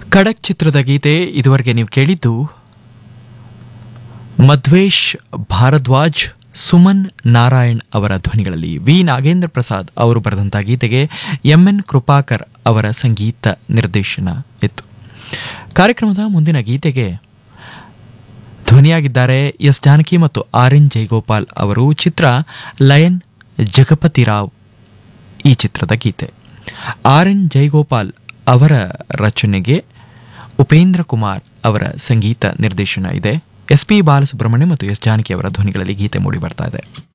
ಖಡಕ್ ಚಿತ್ರದ ಗೀತೆ ಇದುವರೆಗೆ ನೀವು ಕೇಳಿದ್ದು ಮಧ್ವೇಶ್ ಭಾರದ್ವಾಜ್ ಸುಮನ್ ನಾರಾಯಣ್ ಅವರ ಧ್ವನಿಗಳಲ್ಲಿ ವಿ ನಾಗೇಂದ್ರ ಪ್ರಸಾದ್ ಅವರು ಬರೆದಂಥ ಗೀತೆಗೆ ಎಂ ಎನ್ ಕೃಪಾಕರ್ ಅವರ ಸಂಗೀತ ನಿರ್ದೇಶನ ಇತ್ತು ಕಾರ್ಯಕ್ರಮದ ಮುಂದಿನ ಗೀತೆಗೆ ಧ್ವನಿಯಾಗಿದ್ದಾರೆ ಎಸ್ ಜಾನಕಿ ಮತ್ತು ಆರ್ ಎನ್ ಜಯಗೋಪಾಲ್ ಅವರು ಚಿತ್ರ ಲಯನ್ ಜಗಪತಿ ರಾವ್ ಈ ಚಿತ್ರದ ಗೀತೆ ಆರ್ ಎನ್ ಜಯಗೋಪಾಲ್ ಅವರ ರಚನೆಗೆ ಉಪೇಂದ್ರ ಕುಮಾರ್ ಅವರ ಸಂಗೀತ ನಿರ್ದೇಶನ ಇದೆ ಎಸ್ ಪಿ ಬಾಲಸುಬ್ರಹ್ಮಣ್ಯ ಮತ್ತು ಎಸ್ ಜಾನಕಿ ಅವರ ಧ್ವನಿಗಳಲ್ಲಿ ಗೀತೆ ಮೂಡಿ ಬರ್ತಾ ಇದೆ